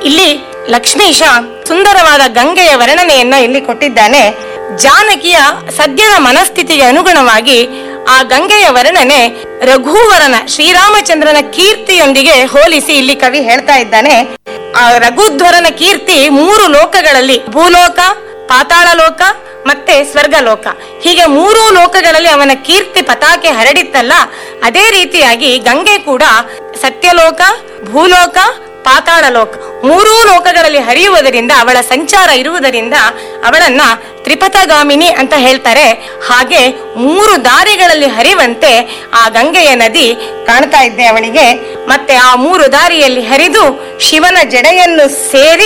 ಇಲ್ಲಿ ಲಕ್ಷ್ಮೀಶ ಸುಂದರವಾದ ಗಂಗೆಯ ವರ್ಣನೆಯನ್ನ ಇಲ್ಲಿ ಕೊಟ್ಟಿದ್ದಾನೆ ಜಾನಕಿಯ ಸದ್ಯದ ಮನಸ್ಥಿತಿಗೆ ಅನುಗುಣವಾಗಿ ಆ ಗಂಗೆಯ ವರ್ಣನೆ ರಘುವರನ ಶ್ರೀರಾಮಚಂದ್ರನ ಕೀರ್ತಿಯೊಂದಿಗೆ ಹೋಲಿಸಿ ಇಲ್ಲಿ ಕವಿ ಹೇಳ್ತಾ ಇದ್ದಾನೆ ಆ ರಘುಧ್ವರನ ಕೀರ್ತಿ ಮೂರು ಲೋಕಗಳಲ್ಲಿ ಭೂಲೋಕ ಪಾತಾಳ ಲೋಕ ಮತ್ತೆ ಸ್ವರ್ಗಲೋಕ ಹೀಗೆ ಮೂರೂ ಲೋಕಗಳಲ್ಲಿ ಅವನ ಕೀರ್ತಿ ಪತಾಕೆ ಹರಡಿತ್ತಲ್ಲ ಅದೇ ರೀತಿಯಾಗಿ ಗಂಗೆ ಕೂಡ ಸತ್ಯಲೋಕ ಭೂಲೋಕ ಪಾತಾಳ ಲೋಕ ಮೂರೂ ಲೋಕಗಳಲ್ಲಿ ಹರಿಯುವುದರಿಂದ ಅವಳ ಸಂಚಾರ ಇರುವುದರಿಂದ ಅವಳನ್ನ ತ್ರಿಪಥಗಾಮಿನಿ ಅಂತ ಹೇಳ್ತಾರೆ ಹಾಗೆ ಮೂರು ದಾರಿಗಳಲ್ಲಿ ಹರಿವಂತೆ ಆ ಗಂಗೆಯ ನದಿ ಕಾಣ್ತಾ ಇದ್ದೆ ಅವಳಿಗೆ ಮತ್ತೆ ಆ ಮೂರು ದಾರಿಯಲ್ಲಿ ಹರಿದು ಶಿವನ ಜಡೆಯನ್ನು ಸೇರಿ